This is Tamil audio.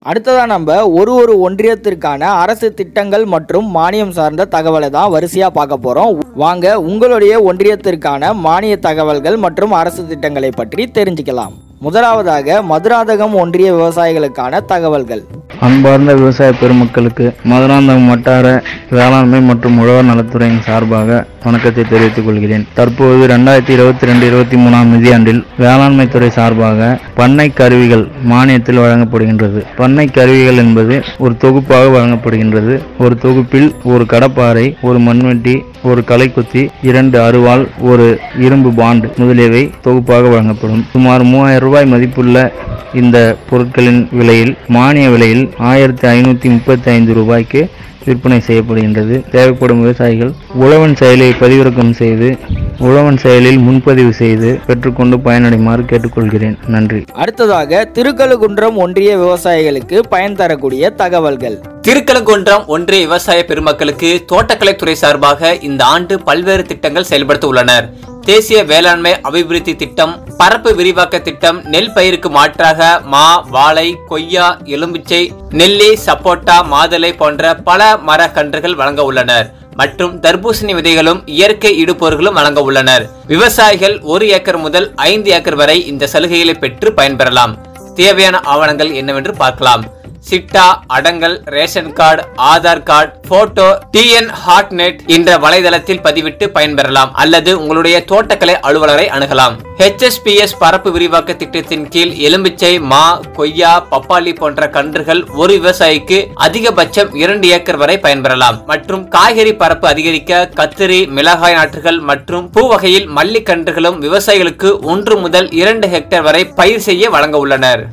அடுத்ததா நம்ம ஒரு ஒரு ஒன்றியத்திற்கான அரசு திட்டங்கள் மற்றும் மானியம் சார்ந்த தகவலை தான் வரிசையா பார்க்க போறோம் வாங்க உங்களுடைய ஒன்றியத்திற்கான மானிய தகவல்கள் மற்றும் அரசு திட்டங்களை பற்றி தெரிஞ்சுக்கலாம் முதலாவதாக மதுராந்தகம் ஒன்றிய விவசாயிகளுக்கான தகவல்கள் அன்பார்ந்த விவசாய பெருமக்களுக்கு மதுராந்தகம் வட்டார வேளாண்மை மற்றும் உழவர் நலத்துறையின் சார்பாக வணக்கத்தை தெரிவித்துக் கொள்கிறேன் தற்போது ரெண்டாயிரத்தி இருபத்தி ரெண்டு இருபத்தி மூணாம் நிதியாண்டில் வேளாண்மை துறை சார்பாக பண்ணை கருவிகள் மானியத்தில் வழங்கப்படுகின்றது பண்ணை கருவிகள் என்பது ஒரு தொகுப்பாக வழங்கப்படுகின்றது ஒரு தொகுப்பில் ஒரு கடப்பாறை ஒரு மண்வெட்டி ஒரு களைக்குத்தி இரண்டு அருவாள் ஒரு இரும்பு பாண்ட் முதலியவை தொகுப்பாக வழங்கப்படும் சுமார் மூவாயிரம் ரூபாய் மதிப்புள்ள இந்த பொருட்களின் விலையில் மானிய விலையில் ஆயிரத்தி ஐநூற்றி முப்பத்தி ஐந்து ரூபாய்க்கு விற்பனை செய்யப்படுகின்றது தேவைப்படும் விவசாயிகள் உழவன் செயலை பதிவிறக்கம் செய்து உழவன் செயலில் முன்பதிவு செய்து பெற்றுக்கொண்டு பயனடைமாறு கேட்டுக்கொள்கிறேன் நன்றி அடுத்ததாக திருக்கழுகுன்றம் ஒன்றிய விவசாயிகளுக்கு பயன் தரக்கூடிய தகவல்கள் திருக்கலங்குன்றம் ஒன்றிய விவசாய பெருமக்களுக்கு தோட்டக்கலைத்துறை சார்பாக இந்த ஆண்டு பல்வேறு திட்டங்கள் செயல்படுத்த உள்ளனர் தேசிய வேளாண்மை அபிவிருத்தி திட்டம் பரப்பு விரிவாக்க திட்டம் நெல் பயிருக்கு மாற்றாக மா வாழை கொய்யா எலும்பிச்சை நெல்லி சப்போட்டா மாதுளை போன்ற பல மர கன்றுகள் வழங்க உள்ளனர் மற்றும் தர்பூசணி விதைகளும் இயற்கை இடுபொருட்களும் வழங்க உள்ளனர் விவசாயிகள் ஒரு ஏக்கர் முதல் ஐந்து ஏக்கர் வரை இந்த சலுகைகளை பெற்று பயன்பெறலாம் தேவையான ஆவணங்கள் என்னவென்று பார்க்கலாம் சிட்டா அடங்கல் ration card Aadhaar card photo TN hot net என்ற வலைதளத்தில் பதிவிட்டு பயன்பெறலாம் அல்லது உங்களுடைய தோட்டக்கலை அலுவலரை அணுகலாம் HSPS பரப்பு விரிவாக்க திட்டத்தின் கீழ் எலும்பிச்சை மா கொய்யா பப்பாளி போன்ற கன்றுகள் ஒரு விவசாயிக்கு அதிகபட்சம் இரண்டு ஏக்கர் வரை பயன்பெறலாம் மற்றும் காய்கறி பரப்பு அதிகரிக்க கத்திரி மிளகாய் நாற்றுகள் மற்றும் பூ வகையில் மல்லிக் கன்றுகளும் விவசாயிகளுக்கு ஒன்று முதல் இரண்டு ஹெக்டேர் வரை பயிர் செய்ய வழங்க உள்ளனர்